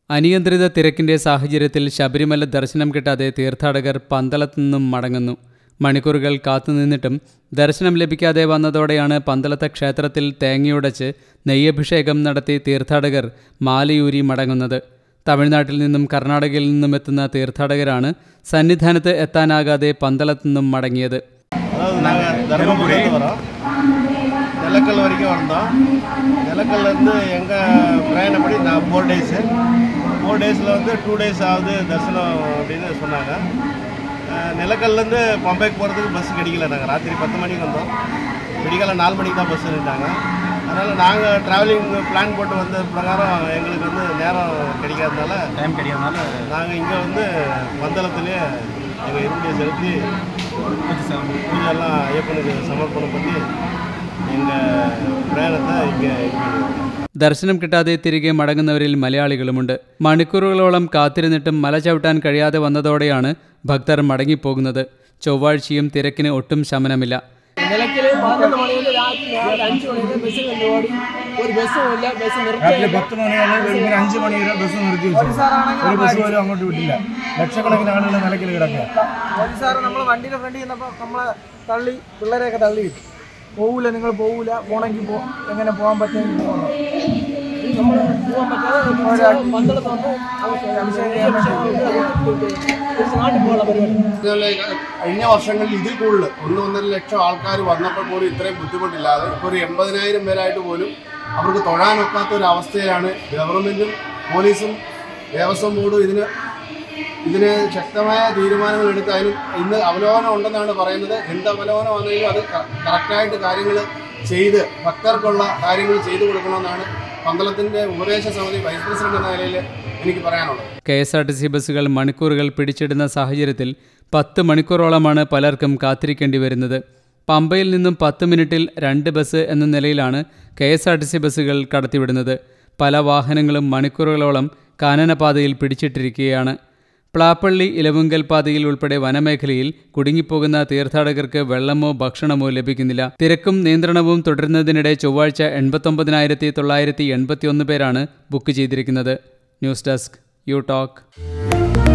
അനിയന്ത്രിത തിരക്കിന്റെ സാഹചര്യത്തിൽ ശബരിമല ദർശനം കിട്ടാതെ തീർത്ഥാടകർ പന്തളത്തു നിന്നും മടങ്ങുന്നു മണിക്കൂറുകൾ കാത്തുനിന്നിട്ടും ദർശനം ലഭിക്കാതെ വന്നതോടെയാണ് പന്തളത്തെ ക്ഷേത്രത്തിൽ തേങ്ങയുടച്ച് നെയ്യഭിഷേകം നടത്തി തീർത്ഥാടകർ മാലയൂരി മടങ്ങുന്നത് തമിഴ്നാട്ടിൽ നിന്നും കർണാടകയിൽ നിന്നും എത്തുന്ന തീർത്ഥാടകരാണ് സന്നിധാനത്ത് എത്താനാകാതെ പന്തളത്തു നിന്നും മടങ്ങിയത് அதாவது நாங்கள் தருமபுரியிலேருந்து வரோம் நிலக்கல் வரைக்கும் வந்தோம் நிலக்கல்லேருந்து எங்கள் பிரயாணப்படி நான் ஃபோர் டேஸு ஃபோர் டேஸில் வந்து டூ டேஸ் ஆகுது தரிசனம் அப்படின்னு சொன்னாங்க அஹ் நிலக்கல்லேருந்து பம்பைக்கு போகிறதுக்கு பஸ் கிடைக்கல நாங்கள் ராத்திரி பத்து மணிக்கு வந்தோம் விடிகால நாலு மணிக்கு தான் பஸ் நின்றாங்க அதனால் நாங்கள் ட்ராவலிங் பிளான் போட்டு வந்த பிரகாரம் எங்களுக்கு வந்து நேரம் கிடைக்காதனால டைம் கிடையாதனால நாங்கள் இங்கே வந்து மந்தளத்துலேயே எங்கள் இருமுடியை செலுத்தி கொஞ்சம் பூஜையெல்லாம் ஐயப்பனுக்கு சமர்ப்பணம் பண்ணி எங்கள் பிரயாணத்தை இங்கே இது பண்ணியிருக்கோம் ദർശനം കിട്ടാതെ തിരികെ മടങ്ങുന്നവരിൽ മലയാളികളുമുണ്ട് മണിക്കൂറുകളോളം കാത്തിരുന്നിട്ടും മല ചവിട്ടാൻ കഴിയാതെ വന്നതോടെയാണ് ഭക്തർ മടങ്ങിപ്പോകുന്നത് ചൊവ്വാഴ്ചയും തിരക്കിന് ഒട്ടും ശമനമില്ല നിലയ്ക്കല് പതിനൊന്ന് മണിയിൽ രാത്രി രാവിലെ അഞ്ച് മണിയിൽ ബസ് കണ്ടു ഓടി ഒരു ബസ്സും ഇല്ല ബസ് രാത്രി നിർത്തിയില്ല പത്ത് മണി വരെ വെളുപ്പിന് അഞ്ച് മണി വരെ ബസ് നിർത്തി വെച്ചു ഒരു ബസ് പോലും അങ്ങോട്ട് വിട്ടില്ല ലക്ഷക്കണക്കിന് ആളുകൾ നിലയ്ക്കൽ കിടക്കുക പോലീസുകാർ നമ്മൾ വണ്ടിയുടെ ഫ്രണ്ടിൽ നിന്നപ്പോൾ നമ്മളെ തള്ളി പിള്ളേരെയൊക്കെ തള്ളി വിട്ടു പോവില്ല നിങ്ങൾ പോവില്ല പോണെങ്കിൽ പോ എങ്ങനെ പോകാൻ പറ്റുമെങ്കിൽ പോകണം നമ്മൾ പോകാൻ പറ്റാതെ പന്തളത്തോണ്ട് നാട്ടിൽ പോകാനുള്ള പരിപാടി ഇതുപോലെ കഴിഞ്ഞ വർഷങ്ങളിൽ ഇതിൽ കൂടുതൽ ഒന്ന് ഒന്നര ലക്ഷം ആൾക്കാർ വന്നപ്പോൾ പോലും ഇത്രയും ബുദ്ധിമുട്ടില്ലാതെ ഇപ്പോൾ ഒരു എൺപതിനായിരം പേരായിട്ട് പോലും അവർക്ക് തൊഴാനൊക്കാത്ത ഒരു അവസ്ഥയിലാണ് ഗവൺമെൻറ്റും പോലീസും ദേവസ്വം ബോർഡും ഇതിന് ഇതിന് ശക്തമായ തീരുമാനങ്ങൾ എടുത്ത് അതിന് ഇന്ന് അവലോകനം ഉണ്ടെന്നാണ് പറയുന്നത് എന്ത് അവലോകനം വന്നെങ്കിലും അത് ക- കറക്റ്റായിട്ട് കാര്യങ്ങൾ ചെയ്ത് ഭക്തർക്കുള്ള കാര്യങ്ങൾ ചെയ്തു കൊടുക്കണമെന്നാണ് പന്തളത്തിൻ്റെ ഉപദേശ സമിതി വൈസ് പ്രസിഡന്റ് എന്ന നിലയിൽ എനിക്ക് പറയാനുള്ളത് K S R T C ബസ്സുകൾ മണിക്കൂറുകൾ പിടിച്ചിടുന്ന സാഹചര്യത്തിൽ പത്ത് മണിക്കൂറോളമാണ് പലർക്കും കാത്തിരിക്കേണ്ടി വരുന്നത് പമ്പയിൽ നിന്നും പത്ത് മിനിറ്റിൽ രണ്ട് ബസ് എന്ന നിലയിലാണ് K S R T C ബസ്സുകൾ കടത്തിവിടുന്നത് പല വാഹനങ്ങളും മണിക്കൂറുകളോളം കാനനപാതയിൽ പിടിച്ചിട്ടിരിക്കുകയാണ് പ്ലാപ്പള്ളി ഇലവുങ്കൽ പാതയിൽ ഉൾപ്പെടെ വനമേഖലയിൽ കുടുങ്ങിപ്പോകുന്ന തീർത്ഥാടകർക്ക് വെള്ളമോ ഭക്ഷണമോ ലഭിക്കുന്നില്ല തിരക്കും നിയന്ത്രണവും തുടരുന്നതിനിടെ ചൊവ്വാഴ്ച എൺപത്തൊമ്പതിനായിരത്തി തൊള്ളായിരത്തി എൺപത്തിയൊന്ന് പേരാണ് ബുക്ക് ചെയ്തിരിക്കുന്നത് ന്യൂസ് ഡെസ്ക് യു ടോക്ക്